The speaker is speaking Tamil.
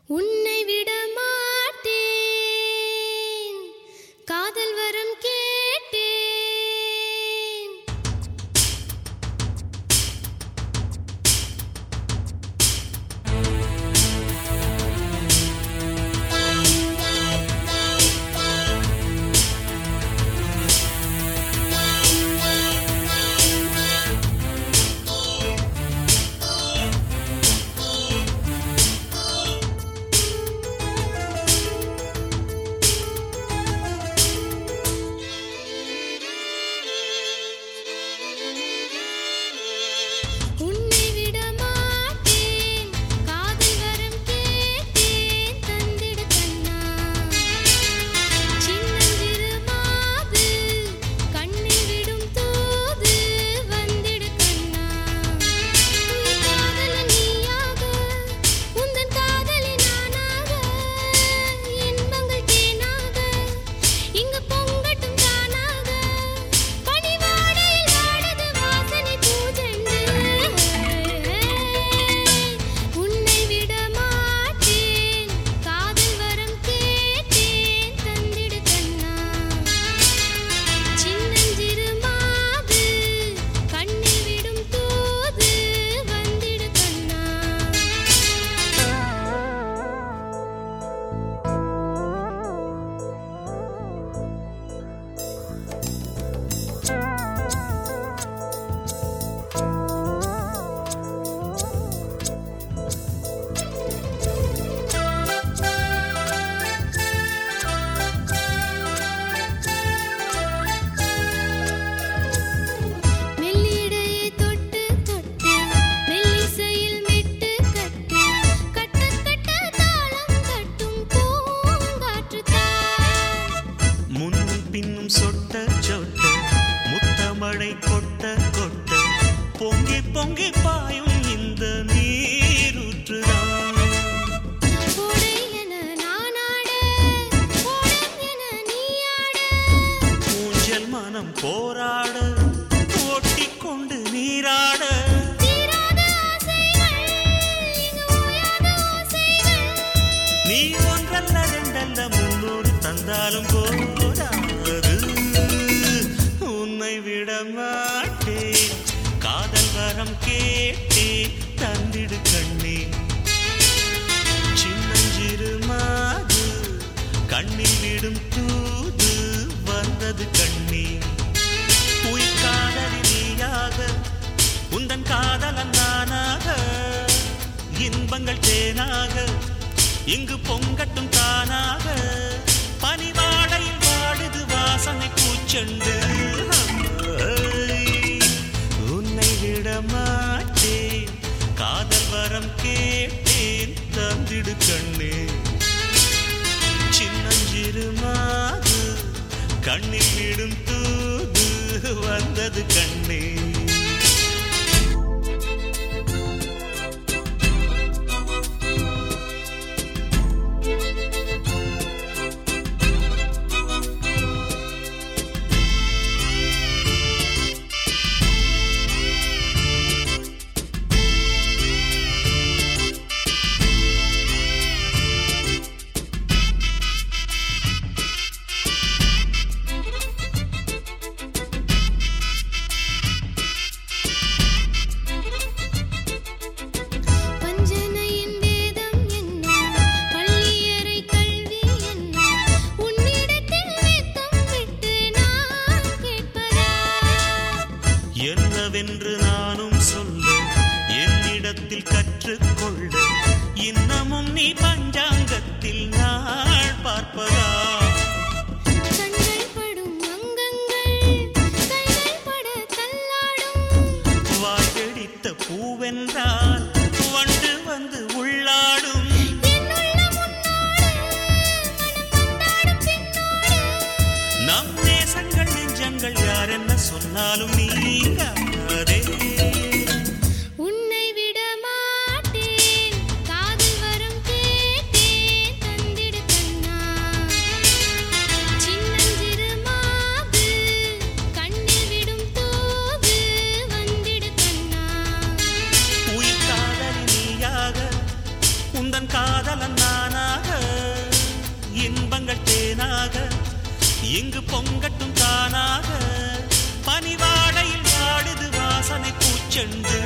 உன்னை விட மாட்டேன் காதல் வரம் கேட்டேன் உன்னை விட மாட்டேன் காதல் வரம் கேட்டேன் தந்திடு கண்ணா சின்னஞ்சிறு மாது கண்ணில் விடும் தூது வந்திடு கண்ணா உன் காதலன் நீயாக உந்தன் காதலி நானாக இன்பங்கள் தேனாக இங்கு பொங்கட்டும் தானாக பனிவாடையில் வாடுது வாசனை பூஜெண்டு உன்னை விட மாட்டேன் காதல் வரம் கேட்டேன் தந்திடு கண்ணா சின்னஞ்சிறு மாது கண்ணில் விடும் தூது வந்திடு கண்ணா மெல்லிடையை தொட்டு தொட்டு மெல்லிசையில் மெட்டு கட்டு கட்ட கட்ட தாளம் கட்டும் பூங்காற்று தான் முன்னும் பின்னும் சொட்ட சொட்ட முத்தமழை கொட்ட கொட்ட பொங்கி பொங்கி பாயும் இந்த நீரூற்றுதான் கோடை என நானாட கோடம் என நீயாட ஊஞ்சல் மனம் போராட ஓட்டிக்கொண்டு நீராட தீராத ஆசைகள் இங்கு ஓயாத ஓசைகள் நீ ஒன்றல்ல ரெண்டல்ல முன்னூறு தந்தாலும் போதாது உன்னை விட மாட்டேன் காதல் வரம் கேட்டேன் தந்திடு கண்ணே சின்னஞ்சிறு மாது கண்ணில் விடும் தூது வந்தது கண்ணே உயிர் காதலி நீயாக உந்தன் காதலன் நானாக இன்பங்கள் தேனாக இங்கு பொங்கட்டும் தானாக பனிவாடையில் வாடுது வாசனை பூச்செண்டு உன்னை விட மாட்டேன் காதல் வரம் கேட்டேன் தந்திடு கண்ணே சின்னஞ்சிறு மாது கண்ணில் விடும் தூது வந்தது கண்ணே பஞ்சனையின் வேதம் என்ன பள்ளியறை கல்வி என்ன உன்னிடத்தில் வெட்கம் விட்டு நான் கேட்பதா என்னவென்று நானும் சொல்ல என்னிடத்தில் கற்றுக்கொள்ள இன்னமும் நீ பஞ்சாங்கத்தில் நாள் பார்ப்பதா கண்கள் படும் அங்கங்கள் கைகள் பட தள்ளாடும் வாய்கடித்த பூவென்றால் வண்டு வந்து உள்ளாடும் என்னுள்ள முன்னோடு மனம் வந்தாடும் பின்னோடு நம் நேசங்கள் நெஞ்சங்கள் யார் என்ன சொன்னாலும் நீங்காதே உன்னை விட மாட்டேன் காதல் வரம் கேட்டேன் தந்திடு கண்ணா சின்னஞ்சிறு மாது கண்ணில் விடும் தூது வந்திடு கண்ணா உயிர் காதலி நீயாக உந்தன் காதல் காதலன் நானாக இன்பங்கள் தேனாக இங்கு பொங்கட்டும் தானாக பனிவாடையில் ஆடுது வாசனை பூச்செண்டு